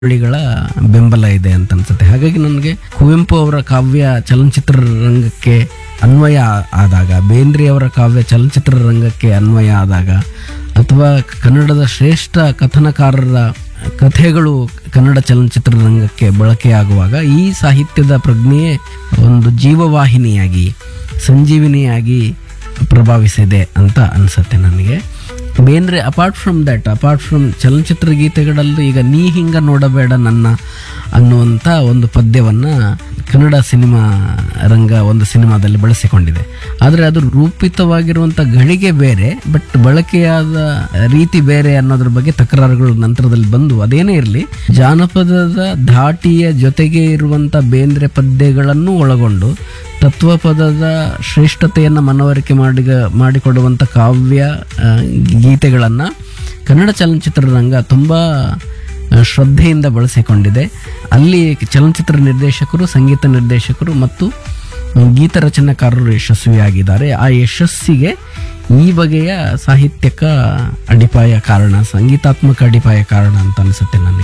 ಗಳ ಬೆಂಬಲ ಇದೆ ಅಂತ ಅನ್ಸುತ್ತೆ ಹಾಗಾಗಿ ನನಗೆ ಕುವೆಂಪು ಅವರ ಕಾವ್ಯ ಚಲನಚಿತ್ರ ರಂಗಕ್ಕೆ ಅನ್ವಯ ಆ- ಆದಾಗ ಬೇಂದ್ರೆ ಅವರ ಕಾವ್ಯ ಚಲನಚಿತ್ರ ರಂಗಕ್ಕೆ ಅನ್ವಯ ಆದಾಗ ಅಥವಾ ಕನ್ನಡದ ಶ್ರೇಷ್ಠ ಕಥನಕಾರರ ಕಥೆಗಳು ಕನ್ನಡ ಚಲನಚಿತ್ರ ರಂಗಕ್ಕೆ ಬಳಕೆಯಾಗುವಾಗ ಈ ಸಾಹಿತ್ಯದ ಪ್ರಜ್ಞೆಯೇ ಒಂದು ಜೀವವಾಹಿನಿಯಾಗಿ ಸಂಜೀವಿನಿಯಾಗಿ ಪ್ರಭಾವಿಸಿದೆ ಅಂತ ಅನ್ಸುತ್ತೆ ನನಗೆ Bendre apart from that apart from ಚಲನಚಿತ್ರ ಗೀತೆಗಳಲ್ಲಿ ಈಗ ನೀ ಹಿಂಗ ನೋಡಬೇಡ ನನ್ನ ಅನ್ನುವಂಥ ಒಂದು ಪದ್ಯವನ್ನ ಕನ್ನಡ ಸಿನಿಮಾ ರಂಗ ಒಂದು ಸಿನಿಮಾದಲ್ಲಿ ಬಳಸಿಕೊಂಡಿದೆ ಆದರೆ ಅದು ರೂಪಿತವಾಗಿರುವಂಥ ಗಳಿಗೆ ಬೇರೆ ಬಟ್ ಬಳಕೆಯಾದ ರೀತಿ ಬೇರೆ ಅನ್ನೋದ್ರ ಬಗ್ಗೆ ತಕರಾರುಗಳು ನಂತರದಲ್ಲಿ ಬಂದು ಅದೇನೇ ಇರಲಿ ಜಾನಪದದ ಧಾಟಿಯ ಜೊತೆಗೆ ಇರುವಂಥ ಬೇಂದ್ರೆ ಪದ್ಯಗಳನ್ನು ಒಳಗೊಂಡು ತತ್ವಪದದ ಶ್ರೇಷ್ಠತೆಯನ್ನು ಮನವರಿಕೆ ಮಾಡಿ ಮಾಡಿಕೊಡುವಂಥ ಕಾವ್ಯ ಆ, ಗೀತೆಗಳನ್ನು ಕನ್ನಡ ಚಲನಚಿತ್ರ ರಂಗ ತುಂಬ ಆ, ಶ್ರದ್ಧೆಯಿಂದ ಬಳಸಿಕೊಂಡಿದೆ ಅಲ್ಲಿ ಚಲನಚಿತ್ರ ನಿರ್ದೇಶಕರು ಸಂಗೀತ ನಿರ್ದೇಶಕರು ಮತ್ತು ಗೀತ ರಚನಾಕಾರರು ಯಶಸ್ವಿಯಾಗಿದ್ದಾರೆ ಆ ಯಶಸ್ಸಿಗೆ ಈ ಬಗೆಯ ಸಾಹಿತ್ಯಕ ಅಡಿಪಾಯ ಕಾರಣ ಸಂಗೀತಾತ್ಮಕ ಅಡಿಪಾಯ ಕಾರಣ ಅಂತ ಅನಿಸುತ್ತೆ ನನಗೆ